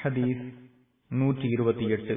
ஹதீஸ் நூற்றி இருபத்தி எட்டு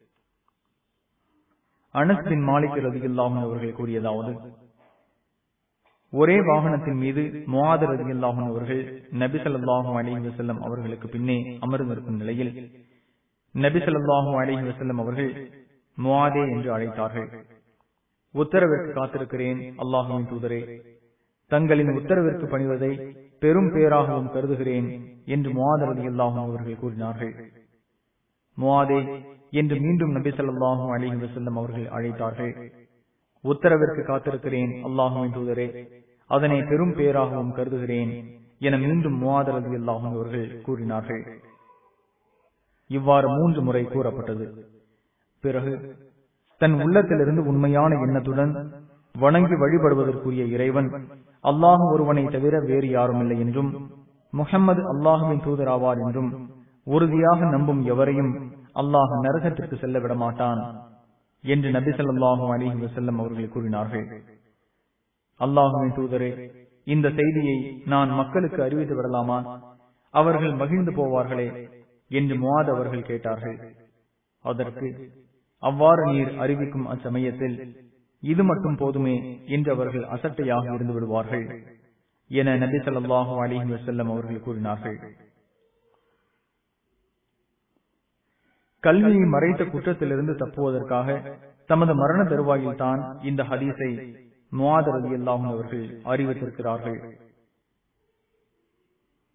அனஸ் பின் மாலிக் ரதியுல்லாஹன் அவர்கள் கூறியதாவது ஒரே வாகனத்தின் மீது முவாத ரதியுல்லாஹன் அவர்கள் நபிசல்லாஹும் அலிஹி வசல்லம் அவர்களுக்கு பின்னே அமர்ந்திருக்கும் நிலையில் நபிசல்லாஹும் அலிஹி வசல்லம் அவர்கள் முவாதே என்று அழைத்தார்கள் உத்தரவிற்கு காத்திருக்கிறேன் அல்லாஹுவின் தூதரே தங்களின் உத்தரவிற்கு பணிவதை பெரும் பேராகவும் கருதுகிறேன் என்று முவாதரதி அல்லாஹும் அவர்கள் கூறினார்கள் முவாதே என்று மீண்டும் நபி சொல்லாஹும் அலிஹி வசல்லம் அவர்கள் அழைத்தார்கள் உத்தரவிற்கு காத்திருக்கிறேன் அல்லாஹுவின் தூதரே அதனை பெரும் பேராகவும் கருதுகிறேன் என மீண்டும் முவாதரதி அல்லாஹும் அவர்கள் கூறினார்கள் இவ்வாறு மூன்று முறை கூறப்பட்டது பிறகு தன் உள்ளத்திலிருந்து உண்மையான எண்ணத்துடன் வணங்கி வழிபடுவதற்குரிய இறைவன் அல்லாஹ் ஒருவனை தவிர வேறு யாருமில்லை என்றும் முகம்மது அல்லாஹுவின் தூதராவார் என்றும் உறுதியாக நம்பும் எவரையும் அல்லாஹ் நரகத்திற்கு செல்ல விட மாட்டான் என்று நபி சொல்லாஹு அலிஹி வசல்லம் அவர்கள் கூறினார்கள் அல்லாஹுவின் தூதரே இந்த செய்தியை நான் மக்களுக்கு அறிவித்து விடலாமா அவர்கள் மகிழ்ந்து போவார்களே என்று முவாத் அவர்கள் கேட்டார்கள் அதற்கு அவ்வாறு நீர் அறிவிக்கும் அச்சமயத்தில் இது மட்டும் போதுமே என்று அவர்கள் அசட்டையாக இருந்து விடுவார்கள் என நபி சொல்லாஹு அலிஹி வசல்லம் அவர்கள் கூறினார்கள் கல்வியை மறைத்த குற்றத்திலிருந்து தப்புவதற்காக தமது மரண தருவாயில் தான் இந்த ஹதீஸை முவாதரதி அல்லாஹும் அவர்கள் அறிவித்திருக்கிறார்கள்